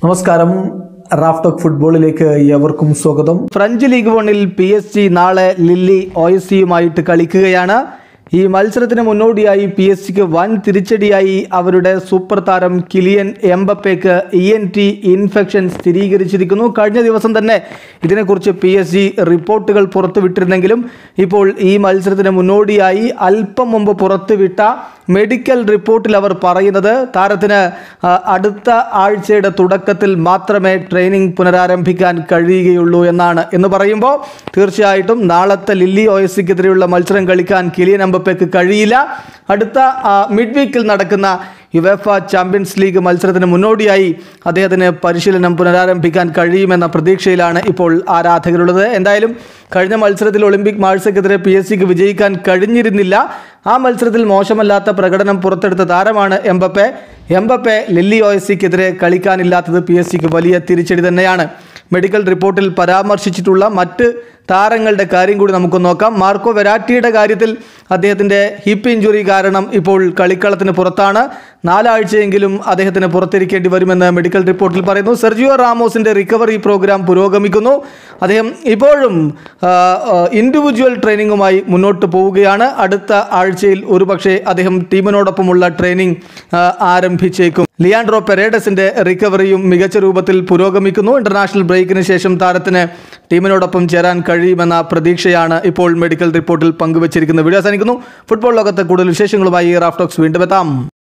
നമസ്കാരം റാഫ്റ്റോക്ക് ഫുട്ബോളിലേക്ക് ഏവർക്കും സ്വാഗതം ഫ്രഞ്ച് ലീഗ് വണ്ണിൽ പി എസ് ജി നാളെ ലില്ലി ഒ എസ് സിയുമായിട്ട് കളിക്കുകയാണ് ഈ മത്സരത്തിന് മുന്നോടിയായി പി എസ് സിക്ക് വൻ തിരിച്ചടിയായി അവരുടെ സൂപ്പർ താരം കിലിയൻ എംബപ്പേക്ക് ഇ എൻ ടി ഇൻഫെക്ഷൻ സ്ഥിരീകരിച്ചിരിക്കുന്നു കഴിഞ്ഞ ദിവസം തന്നെ ഇതിനെക്കുറിച്ച് പി എസ് ജി റിപ്പോർട്ടുകൾ പുറത്തുവിട്ടിരുന്നെങ്കിലും ഇപ്പോൾ ഈ മത്സരത്തിന് മുന്നോടിയായി അല്പം മുമ്പ് പുറത്തുവിട്ട മെഡിക്കൽ റിപ്പോർട്ടിൽ അവർ പറയുന്നത് താരത്തിന് ആ, അടുത്ത ആഴ്ചയുടെ തുടക്കത്തിൽ മാത്രമേ ട്രെയിനിങ് പുനരാരംഭിക്കാൻ കഴിയുകയുള്ളൂ എന്നാണ് എന്ന് പറയുമ്പോൾ തീർച്ചയായിട്ടും നാളത്തെ ലില്ലി ഒ എസ് സിക്കെതിരെയുള്ള മത്സരം കളിക്കാൻ കിലിയൻ എംബപ്പയ്ക്ക് കഴിയില്ല അടുത്ത ആ, മിഡ് വീക്കിൽ നടക്കുന്ന യുവേഫ ചാമ്പ്യൻസ് ലീഗ് മത്സരത്തിന് മുന്നോടിയായി അദ്ദേഹത്തിന് പരിശീലനം പുനരാരംഭിക്കാൻ കഴിയുമെന്ന പ്രതീക്ഷയിലാണ് ഇപ്പോൾ ആരാധകരുള്ളത് എന്തായാലും കഴിഞ്ഞ മത്സരത്തിൽ ഒളിമ്പിക് മാഴ്സയ്ക്കെതിരെ പി എസ് സിക്ക് വിജയിക്കാൻ കഴിഞ്ഞിരുന്നില്ല ആ മത്സരത്തിൽ മോശമല്ലാത്ത പ്രകടനം പുറത്തെടുത്ത താരമാണ് Mbappe Mbappe Lille O S സിക്കെതിരെ കളിക്കാനില്ലാത്തത് പി എസ് സിക്ക് വലിയ തിരിച്ചടി തന്നെയാണ് മെഡിക്കൽ റിപ്പോർട്ടിൽ പരാമർശിച്ചിട്ടുള്ള മറ്റ് താരങ്ങളുടെ കാര്യം കൂടി നമുക്ക് നോക്കാം മാർക്കോ വെരാറ്റിയുടെ കാര്യത്തിൽ അദ്ദേഹത്തിൻ്റെ ഹിപ്പ് ഇഞ്ചുറി കാരണം ഇപ്പോൾ കളിക്കളത്തിന് പുറത്താണ് നാലാഴ്ചയെങ്കിലും അദ്ദേഹത്തിന് പുറത്തിരിക്കേണ്ടി വരുമെന്ന് മെഡിക്കൽ റിപ്പോർട്ടിൽ പറയുന്നു സെർജിയോ റാമോസിൻ്റെ റിക്കവറി പ്രോഗ്രാം പുരോഗമിക്കുന്നു അദ്ദേഹം ഇപ്പോഴും ഇൻഡിവിജ്വൽ ട്രെയിനിങ്ങുമായി മുന്നോട്ട് പോവുകയാണ് അടുത്ത ആഴ്ചയിൽ ഒരുപക്ഷെ അദ്ദേഹം ടീമിനോടൊപ്പമുള്ള ട്രെയിനിങ് ആ, ആരംഭിച്ചേക്കും ലിയാൻഡ്രോ പെരേഡസിന്റെ റിക്കവറിയും മികച്ച രൂപത്തിൽ പുരോഗമിക്കുന്നു ഇന്റർനാഷണൽ ബ്രേക്കിന് ശേഷം താരത്തിന് ടീമിനോടൊപ്പം ചേരാൻ കഴിയുമെന്ന പ്രതീക്ഷയാണ് ഇപ്പോൾ മെഡിക്കൽ റിപ്പോർട്ടിൽ പങ്കുവച്ചിരിക്കുന്നത് വീഡിയോ അവസാനിക്കുന്നു ഫുട്ബോൾ ലോകത്തെ കൂടുതൽ വിശേഷങ്ങളുമായി റാഫ്റ്റോക്സ് വീണ്ടും എത്താം